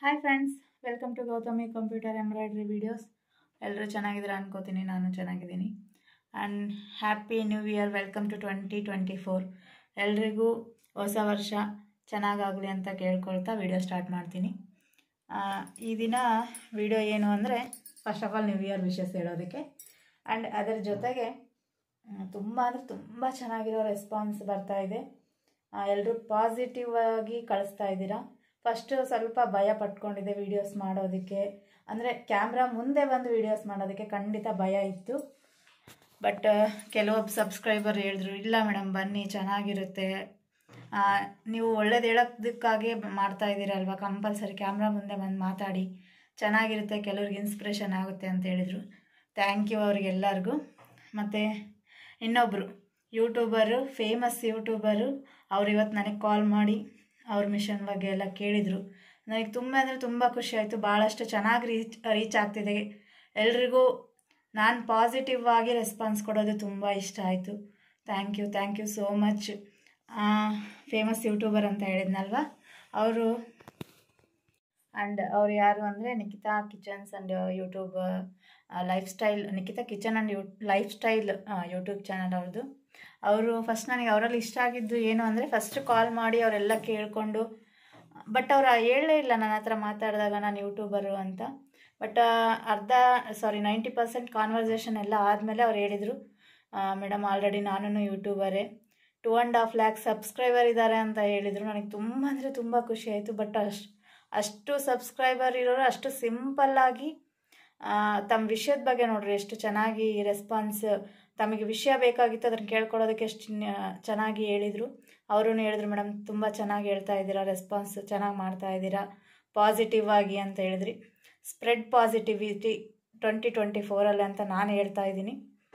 hi friends welcome to Gautami computer embroidery videos ಎಲ್ಲರೂ ಚೆನ್ನಾಗಿದ್ದೀರಾ ಅನ್ಕೋತೀನಿ ನಾನು ಚೆನ್ನಾಗಿದ್ದೀನಿ and happy new year welcome to twenty twenty four ಎಲ್ರಿಗೂ ಹೊಸ ವರ್ಷ ಚೆನ್ನಾಗಾಗಲಿ ಅಂತ ಕೇಳ್ಕೊಳ್ತಾ ವಿಡಿಯೋ ಸ್ಟಾರ್ಟ್ ಮಾಡ್ತೀನಿ ಆ, ಈ ದಿನ ವಿಡಿಯೋ ಏನು ಅಂದರೆ first of all new year wishes ಹೇಳೋದಕ್ಕೆ ಆ್ಯಂಡ್ ಅದರ ಜೊತೆಗೆ ತುಂಬ ಅಂದರೆ ತುಂಬ ಚೆನ್ನಾಗಿರೋ ರೆಸ್ಪಾನ್ಸ್ ಬರ್ತಾ ಇದೆ ಎಲ್ಲರೂ ಪಾಸಿಟಿವ್ ಆಗಿ ಕಳಿಸ್ತಾ ಇದ್ದೀರಾ ಫಸ್ಟು ಸ್ವಲ್ಪ ಭಯ ಪಟ್ಕೊಂಡಿದ್ದೆ ವೀಡಿಯೋಸ್ ಮಾಡೋದಕ್ಕೆ ಅಂದರೆ ಕ್ಯಾಮ್ರಾ ಮುಂದೆ ಬಂದು ವೀಡಿಯೋಸ್ ಮಾಡೋದಕ್ಕೆ ಖಂಡಿತ ಭಯ ಇತ್ತು ಬಟ್ ಕೆಲವೊಬ್ಬ ಸಬ್ಸ್ಕ್ರೈಬರ್ ಹೇಳಿದ್ರು ಇಲ್ಲ ಮೇಡಮ್ ಬನ್ನಿ ಚೆನ್ನಾಗಿರುತ್ತೆ ಆ, ನೀವು ಒಳ್ಳೇದು ಹೇಳೋದಕ್ಕಾಗಿ ಮಾಡ್ತಾ ಇದ್ದೀರಲ್ವ ಕಂಪಲ್ಸರಿ ಕ್ಯಾಮ್ರಾ ಮುಂದೆ ಬಂದು ಮಾತಾಡಿ ಚೆನ್ನಾಗಿರುತ್ತೆ ಕೆಲವ್ರಿಗೆ ಇನ್ಸ್ಪಿರೇಷನ್ ಆಗುತ್ತೆ ಅಂತ ಹೇಳಿದರು ಥ್ಯಾಂಕ್ ಯು ಅವ್ರಿಗೆಲ್ಲರಿಗೂ ಮತ್ತು ಇನ್ನೊಬ್ಬರು ಯೂಟ್ಯೂಬರು ಫೇಮಸ್ ಯೂಟ್ಯೂಬರು ಅವ್ರು ಇವತ್ತು ನನಗೆ ಕಾಲ್ ಮಾಡಿ ಅವ್ರ ಮಿಷನ್ ಬಗ್ಗೆ ಎಲ್ಲ ಕೇಳಿದರು ನನಗೆ ತುಂಬ ಅಂದರೆ ತುಂಬ ಖುಷಿ ಆಯಿತು ಭಾಳಷ್ಟು ಚೆನ್ನಾಗಿ ರೀಚ್ ರೀಚ್ ಆಗ್ತಿದೆ ಎಲ್ರಿಗೂ ನಾನು ಪಾಸಿಟಿವ್ ಆಗಿ ರೆಸ್ಪಾನ್ಸ್ ಕೊಡೋದು ತುಂಬ ಇಷ್ಟ ಆಯಿತು thank you thank you so much famous YouTuber ಅಂತ ಹೇಳಿದ್ನಲ್ವ ಅವರು ಆ್ಯಂಡ್ ಅವ್ರು ಯಾರು ಅಂದರೆ Nikhita kitchens and YouTube lifestyle Nikhita kitchen and you lifestyle YouTube channel ಅವ್ರದ್ದು ಅವರು ಫಸ್ಟ್ ನನಗೆ ಅವರಲ್ಲಿ ಇಷ್ಟ ಆಗಿದ್ದು ಏನು ಅಂದರೆ ಫಸ್ಟ್ ಕಾಲ್ ಮಾಡಿ ಅವರೆಲ್ಲ ಕೇಳಿಕೊಂಡು ಬಟ್ ಅವ್ರು ಹೇಳಲೇ ಇಲ್ಲ ನನ್ನ ಹತ್ರ ಮಾತಾಡಿದಾಗ ನಾನು ಯೂಟ್ಯೂಬರು ಅಂತ ಬಟ್ ಅರ್ಧ ಸಾರಿ ನೈಂಟಿ ಪರ್ಸೆಂಟ್ ಕಾನ್ವರ್ಸೇಷನ್ ಎಲ್ಲ ಆದಮೇಲೆ ಅವ್ರು ಹೇಳಿದರು ಮೇಡಮ್ ಆಲ್ರೆಡಿ ನಾನು ಯೂಟ್ಯೂಬರೇ two and half lakh subscriber ಇದ್ದಾರೆ ಅಂತ ಹೇಳಿದರು ನನಗೆ ತುಂಬ ಅಂದರೆ ತುಂಬ ಖುಷಿ ಆಯಿತು ಬಟ್ ಅಷ್ಟು ಅಷ್ಟು ಸಬ್ಸ್ಕ್ರೈಬರ್ ಇರೋರು ಅಷ್ಟು ಸಿಂಪಲ್ಲಾಗಿ ತಮ್ಮ ವಿಷಯದ ಬಗ್ಗೆ ನೋಡ್ರಿ ಎಷ್ಟು ಚೆನ್ನಾಗಿ ರೆಸ್ಪಾನ್ಸ್ ತಮಗೆ ವಿಷಯ ಬೇಕಾಗಿತ್ತು ಅದನ್ನು ಕೇಳ್ಕೊಳ್ಳೋದಕ್ಕೆ ಎಷ್ಟು ನ- ಚೆನ್ನಾಗಿ ಹೇಳಿದರು ಅವರು ಹೇಳಿದ್ರು ಮೇಡಮ್ ತುಂಬ ಚೆನ್ನಾಗಿ ಹೇಳ್ತಾ ಇದ್ದೀರಾ ರೆಸ್ಪಾನ್ಸ್ ಚೆನ್ನಾಗಿ ಮಾಡ್ತಾ ಇದ್ದೀರಾ ಪಾಸಿಟಿವ್ ಆಗಿ ಅಂತ ಹೇಳಿದ್ರಿ ಸ್ಪ್ರೆಡ್ ಪಾಸಿಟಿವಿಟಿ ಟ್ವೆಂಟಿ ಟ್ವೆಂಟಿ ಫೋರಲ್ಲಿ ಅಂತ ನಾನು ಹೇಳ್ತಾ ಇದ್ದೀನಿ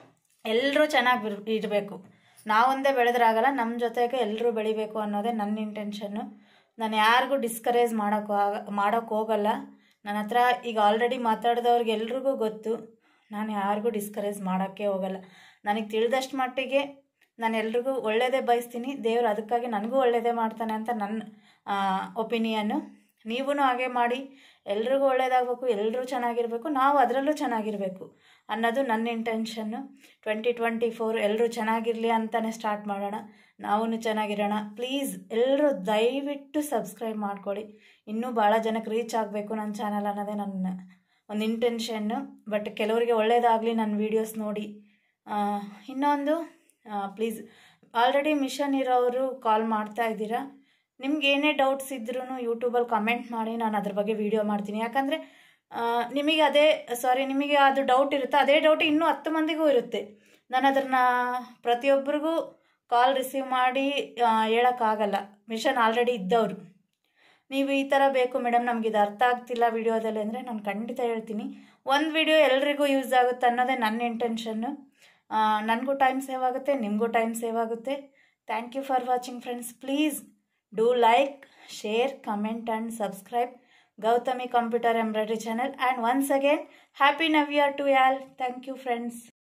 ಎಲ್ಲರೂ ಚೆನ್ನಾಗಿ ಇರಬೇಕು ನಾವೊಂದೇ ಬೆಳೆದ್ರಾಗಲ್ಲ ನಮ್ಮ ಜೊತೆಗೆ ಎಲ್ಲರೂ ಬೆಳಿಬೇಕು ಅನ್ನೋದೇ ನನ್ನ ಇಂಟೆನ್ಷನ್ನು ನಾನು ಯಾರಿಗೂ ಡಿಸ್ಕರೇಜ್ ಮಾಡೋಕ್ಕೂ ಆಗ ಮಾಡೋಕ್ಕೆ ಹೋಗಲ್ಲ ನನ್ನ ಹತ್ರ ಈಗ ಆಲ್ರೆಡಿ ಮಾತಾಡಿದವ್ರಿಗೆ ಎಲ್ರಿಗೂ ಗೊತ್ತು ನಾನು ಯಾರಿಗೂ ಡಿಸ್ಕರೇಜ್ ಮಾಡೋಕ್ಕೆ ಹೋಗಲ್ಲ ನನಗೆ ತಿಳಿದಷ್ಟು ಮಟ್ಟಿಗೆ ನಾನು ಎಲ್ರಿಗೂ ಒಳ್ಳೆಯದೇ ಬಯಸ್ತೀನಿ ದೇವರು ಅದಕ್ಕಾಗಿ ನನಗೂ ಒಳ್ಳೆಯದೇ ಮಾಡ್ತಾನೆ ಅಂತ ನನ್ನ ಒಪಿನಿಯನ್ನು ನೀವೂ ಹಾಗೆ ಮಾಡಿ ಎಲ್ರಿಗೂ ಒಳ್ಳೇದಾಗಬೇಕು ಎಲ್ಲರೂ ಚೆನ್ನಾಗಿರಬೇಕು ನಾವು ಅದರಲ್ಲೂ ಚೆನ್ನಾಗಿರಬೇಕು ಅನ್ನೋದು ನನ್ನ ಇಂಟೆನ್ಷನ್ನು ಟ್ವೆಂಟಿ ಟ್ವೆಂಟಿ ಫೋರ್ ಎಲ್ಲರೂ ಚೆನ್ನಾಗಿರಲಿ ಅಂತಲೇ ಸ್ಟಾರ್ಟ್ ಮಾಡೋಣ ನಾವೂ ಚೆನ್ನಾಗಿರೋಣ ಪ್ಲೀಸ್ ಎಲ್ಲರೂ ದಯವಿಟ್ಟು ಸಬ್ಸ್ಕ್ರೈಬ್ ಮಾಡ್ಕೊಳ್ಳಿ ಇನ್ನೂ ಭಾಳ ಜನಕ್ಕೆ ರೀಚ್ ಆಗಬೇಕು ನನ್ನ ಚಾನಲ್ ಅನ್ನೋದೇ ನನ್ನ ಒಂದು ಇಂಟೆನ್ಷನ್ನು ಬಟ್ ಕೆಲವರಿಗೆ ಒಳ್ಳೇದಾಗಲಿ ನನ್ನ ವೀಡಿಯೋಸ್ ನೋಡಿ ಆ, ಇನ್ನೊಂದು ಪ್ಲೀಸ್ ಆಲ್ರೆಡಿ ಮಿಷನ್ ಇರೋರು ಕಾಲ್ ಮಾಡ್ತಾ ಇದ್ದೀರಾ ನಿಮ್ಗೆ ಏನೇ ಡೌಟ್ಸ್ ಇದ್ರೂ ಯೂಟ್ಯೂಬಲ್ಲಿ ಕಮೆಂಟ್ ಮಾಡಿ ನಾನು ಅದ್ರ ಬಗ್ಗೆ ವೀಡಿಯೋ ಮಾಡ್ತೀನಿ ಯಾಕಂದರೆ ನಿಮಗೆ ಅದೇ ಸಾರಿ ನಿಮಗೆ ಅದು ಡೌಟ್ ಇರುತ್ತೆ ಅದೇ ಡೌಟ್ ಇನ್ನೂ ಹತ್ತು ಮಂದಿಗೂ ಇರುತ್ತೆ ನಾನು ಅದನ್ನು ಪ್ರತಿಯೊಬ್ಬರಿಗೂ ಕಾಲ್ ರಿಸೀವ್ ಮಾಡಿ ಆ, ಹೇಳೋಕ್ಕಾಗಲ್ಲ ಮಿಷನ್ ಆಲ್ರೆಡಿ ಇದ್ದವರು ನೀವು ಈ ಥರ ಬೇಕು ಮೇಡಮ್ ನಮ್ಗೆ ಇದು ಅರ್ಥ ಆಗ್ತಿಲ್ಲ ವಿಡಿಯೋದಲ್ಲಿ ಅಂದರೆ ನಾನು ಖಂಡಿತ ಹೇಳ್ತೀನಿ ಒಂದು ವಿಡಿಯೋ ಎಲ್ರಿಗೂ ಯೂಸ್ ಆಗುತ್ತೆ ಅನ್ನೋದೇ ನನ್ನ ಇಂಟೆನ್ಷನ್ನು ನನಗೂ ಟೈಮ್ ಸೇವ್ ಆಗುತ್ತೆ ನಿಮಗೂ ಟೈಮ್ ಸೇವ್ ಆಗುತ್ತೆ thank you for watching friends please do like share comment and subscribe Gautami computer embroidery channel and once again happy new year to y'all thank you friends